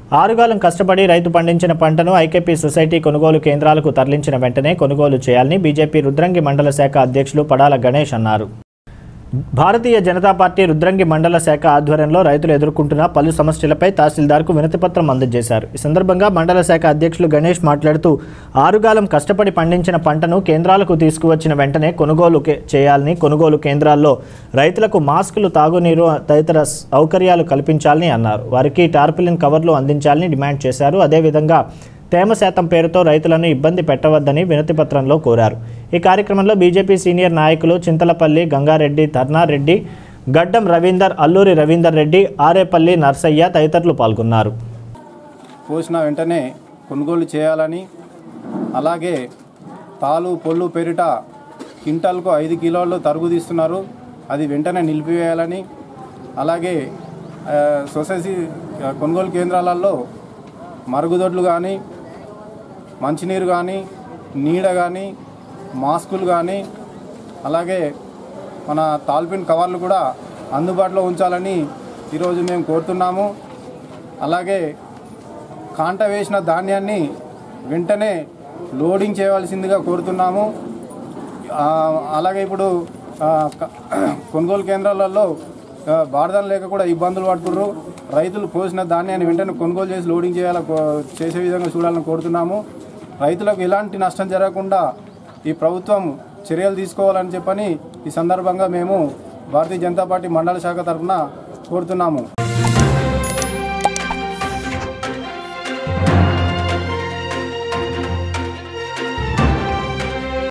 ఆరుగాలం కష్టపడి రైతు పండించిన పంటను ఐకేపీ సొసైటీ కొనుగోలు కేంద్రాలకు తరలించిన వెంటనే కొనుగోలు చేయాలని బీజేపీ రుద్రంగి మండల శాఖ అధ్యక్షులు పడాల గణేష్ అన్నారు భారతీయ జనతా పార్టీ రుద్రంగి మండల శాఖ ఆధ్వర్యంలో రైతులు ఎదుర్కొంటున్న పలు సమస్యలపై తహసీల్దార్కు వినతిపత్రం అందజేశారు ఈ సందర్భంగా మండల శాఖ అధ్యక్షులు గణేష్ మాట్లాడుతూ ఆరుగాలం కష్టపడి పండించిన పంటను కేంద్రాలకు తీసుకువచ్చిన వెంటనే కొనుగోలు కే- చేయాలని కొనుగోలు కేంద్రాల్లో రైతులకు మాస్కులు తాగునీరు తదితర సౌకర్యాలు కల్పించాలని అన్నారు వారికి టార్పిలిన్ కవర్లు అందించాలని డిమాండ్ చేశారు అదేవిధంగా తేమ శాతం పేరుతో రైతులను ఇబ్బంది పెట్టవద్దని వినతిపత్రంలో కోరారు ఈ కార్యక్రమంలో బీజేపీ సీనియర్ నాయకులు చింతలపల్లి గంగారెడ్డి ధర్నారెడ్డి గడ్డం రవీందర్ అల్లూరి రవీందర్ రెడ్డి ఆరేపల్లి నర్సయ్య తదితరులు పాల్గొన్నారు పోసిన వెంటనే కొనుగోలు చేయాలని అలాగే తాలు పొల్లు పెరిట క్వింటాల్కు ఐదు కిలోలు తరుగు తీస్తున్నారు అది వెంటనే నిలిపివేయాలని అలాగే ఆ, సొసైటీ ఆ, కొనుగోలు కేంద్రాలలో మరుగుదొడ్లు కానీ మంచినీరు కానీ నీడ కానీ మాస్కులు కానీ అలాగే మన తాల్పిన్ కవర్లు కూడా అందుబాటులో ఉంచాలని ఈరోజు మేము కోరుతున్నాము అలాగే కాంట వేసిన ధాన్యాన్ని వెంటనే లోడింగ్ చేయవలసిందిగా కోరుతున్నాము ఆ, అలాగే ఇప్పుడు ఆ, క- కొనుగోలు కేంద్రాలలో ఆ, బారదాలు లేక కూడా ఇబ్బందులు పడుతుర్రు రైతులు పోసిన ధాన్యాన్ని వెంటనే కొనుగోలు చేసి లోడింగ్ చేయాల చేసే విధంగా చూడాలని కోరుతున్నాము రైతులకు ఎలాంటి నష్టం జరగకుండా ఈ ప్రభుత్వం చర్యలు తీసుకోవాలని చెప్పని ఈ సందర్భంగా మేము భారతీయ జనతా పార్టీ మండల శాఖ తరఫున కోరుతున్నాము